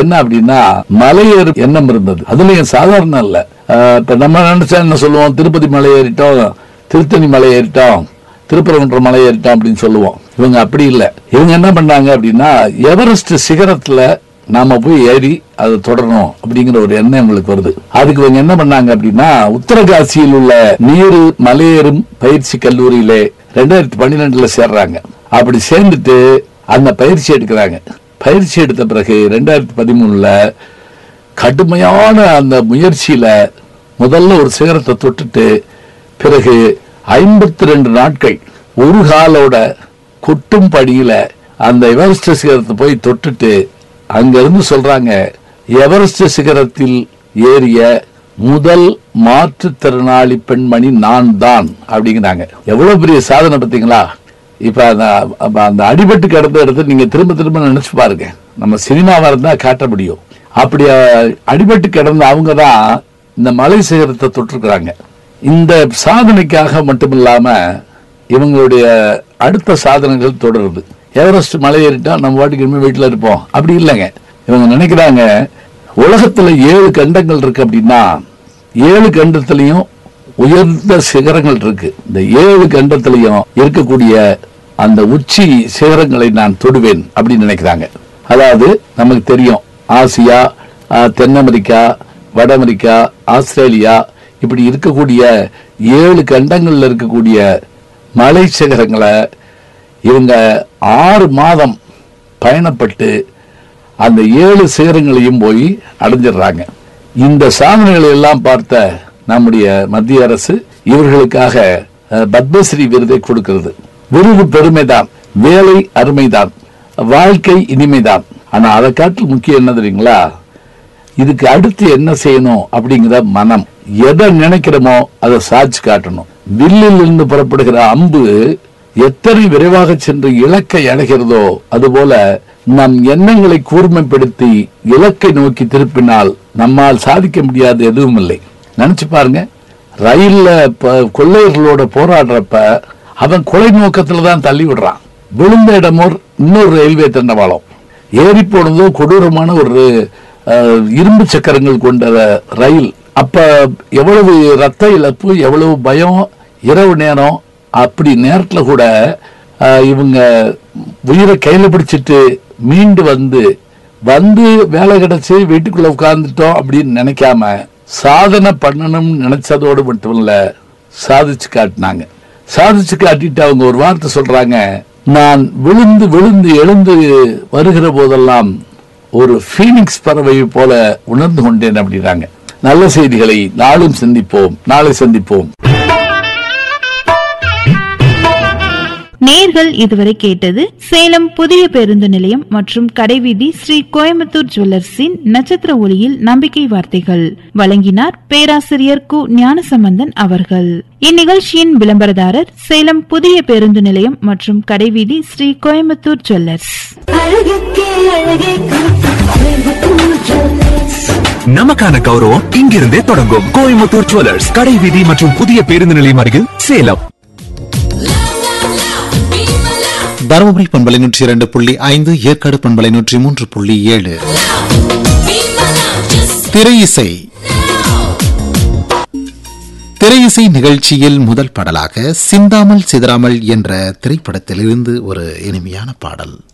என்ன அப்படின்னா மலையேறு எண்ணம் இருந்தது அதுலயும் சாதாரண இல்ல ஆஹ் இப்ப நம்ம நினைச்சா என்ன சொல்லுவோம் திருப்பதி மலை ஏறிட்டோம் திருத்தணி மலை ஏறிட்டோம் திருப்பரங்குன்றம் மலை ஏறிட்டோம் அப்படின்னு சொல்லுவோம் இவங்க அப்படி இல்ல இவங்க என்ன பண்ணாங்க அப்படின்னா எவரெஸ்ட் சிகரத்துல நாம போய் ஏறி அதை தொடரணும் அப்படிங்கிற ஒரு எண்ணம் இவங்களுக்கு வருது அதுக்கு இவங்க என்ன பண்ணாங்க அப்படின்னா உத்தரகாசியில் உள்ள நீரு மலையேறும் பயிற்சி கல்லூரியில ரெண்டாயிரத்தி பன்னிரெண்டுல சேர்றாங்க அப்படி சேர்ந்துட்டு அந்த பயிற்சி எடுக்கிறாங்க பயிற்சி எடுத்த பிறகு ரெண்டாயிரத்தி பதிமூணுல கடுமையான அந்த முயற்சியில முதல்ல ஒரு சிகரத்தை தொட்டுட்டு பிறகு ஐம்பத்தி ரெண்டு நாட்கள் ஒரு காலோட கொட்டும் படியில அந்த எவரெஸ்ட் சிகரத்தை போய் தொட்டுட்டு அங்க இருந்து சொல்றாங்க எவரெஸ்ட் சிகரத்தில் ஏறிய முதல் மாற்றுத்திறனாளி பெண்மணி நான் தான் அப்படிங்கிறாங்க எவ்வளவு பெரிய சாதனை பார்த்தீங்களா இப்ப அந்த அப்ப அந்த அடிபட்டு கிடந்த இடத்த நீங்க திரும்ப திரும்ப நினைச்சு பாருங்க நம்ம சினிமாவா இருந்தா காட்ட முடியும் அப்படி அஹ், அடிபட்டு கிடந்த அவங்க தான் இந்த மலை சிகரத்தை தொட்டிருக்கிறாங்க இந்த சாதனைக்காக மட்டுமில்லாம இவங்களுடைய அடுத்த சாதனைகள் தொடருது எவரெஸ்ட் மலை ஏறிட்டா நம்ம வாட்டுக்கு இனிமே வீட்டுல இருப்போம் அப்படி இல்லைங்க இவங்க நினைக்கிறாங்க உலகத்துல ஏழு கண்டங்கள் இருக்கு அப்படின்னா ஏழு கண்டத்திலையும் உயர்ந்த சிகரங்கள் இருக்கு இந்த ஏழு கண்டத்திலையும் இருக்கக்கூடிய அந்த உச்சி சிகரங்களை நான் தொடுவேன் அப்படின்னு நினைக்கிறாங்க அதாவது நமக்கு தெரியும் ஆசியா ஆஹ், தென் அமெரிக்கா வட அமெரிக்கா ஆஸ்திரேலியா இப்படி இருக்கக்கூடிய ஏழு கண்டங்கள்ல இருக்கக்கூடிய மலை சிகரங்களை இவங்க ஆறு மாதம் பயணப்பட்டு அந்த ஏழு சிகரங்களையும் போய் அடைஞ்சிடுறாங்க இந்த சாதனைகளை எல்லாம் பார்த்த நம்முடைய மத்திய அரசு இவர்களுக்காக அஹ், பத்மஸ்ரீ விருதை கொடுக்கிறது விருது பெருமைதான் வேலை அருமைதான் வாழ்க்கை இனிமைதான் ஆனா அதை காட்டில் முக்கியம் என்ன தெரியுங்களா இதுக்கு அடுத்து என்ன செய்யணும் அப்படிங்கிற மனம் எதை நினைக்கிறோமோ அதை சாட்சி காட்டணும் வில்லில் இருந்து புறப்படுகிற அம்பு எத்தனை விரைவாக சென்று இலக்கை அடைகிறதோ அதுபோல நம் எண்ணங்களை கூர்மைப்படுத்தி இலக்கை நோக்கி திருப்பினால் நம்மால் சாதிக்க முடியாத எதுவும் இல்லை நினைச்சு பாருங்க ரயில்ல ப- கொள்ளையர்களோட போராடுறப்ப அவன் கொலை நோக்கத்துல தான் தள்ளி விடுறான் விழுந்த இடமோ இன்னொரு ரயில்வே தண்டவாளம் ஏறி போனதோ கொடூரமான ஒரு அஹ், இரும்பு சக்கரங்கள் கொண்ட ரயில் அப்ப எவ்வளவு ரத்த இழப்பு எவ்வளவு பயம் இரவு நேரம் அப்படி நேரத்துல கூட அஹ், இவங்க உயிரை கையில பிடிச்சிட்டு மீண்டு வந்து வந்து வேலை கிடைச்சு வீட்டுக்குள்ள உட்கார்ந்துட்டோம் அப்படின்னு நினைக்காம சாதனை பண்ணணும்னு நினைச்சதோடு மட்டும் இல்ல சாதிச்சு காட்டினாங்க சாதிச்சு காட்டிட்டு அவங்க ஒரு வார்த்தை சொல்றாங்க நான் விழுந்து விழுந்து எழுந்து வருகிற போதெல்லாம் ஒரு ஃபீனிக்ஸ் பறவை போல உணர்ந்து கொண்டேன் அப்படின்னாங்க நல்ல செய்திகளை நாளும் சந்திப்போம் நாளை சந்திப்போம் நேர்கள் இதுவரை கேட்டது சேலம் புதிய பேருந்து நிலையம் மற்றும் கடைவீதி ஸ்ரீ கோயம்புத்தூர் ஜுவல்லர்ஸின் நட்சத்திர ஒளியில் நம்பிக்கை வார்த்தைகள் வழங்கினார் பேராசிரியர் கு ஞானசம்பந்தன் அவர்கள் இந்நிகழ்ச்சியின் விளம்பரதாரர் சேலம் புதிய பேருந்து நிலையம் மற்றும் கடைவீதி ஸ்ரீ கோயம்புத்தூர் ஜுவல்லர்ஸ் அழகுக்கே அழகே கோயம்புத்தூர் ஜுவல்லர்ஸ் நமக்கான கௌரவம் இங்கிருந்தே தொடங்கும் கோயம்புத்தூர் ஜுவல்லர்ஸ் கடை வீதி மற்றும் புதிய பேருந்து நிலையம் அருகில் சேலம் தருமபுரி பண்பலை நூற்றி இரண்டு புள்ளி ஐந்து ஏற்காடு பண்பலை நூற்றி மூன்று புள்ளி ஏழு திரை இசை திரை இசை நிகழ்ச்சியில் முதல் பாடலாக சிந்தாமல் சிதறாமல் என்ற திரைப்படத்திலிருந்து ஒரு இனிமையான பாடல்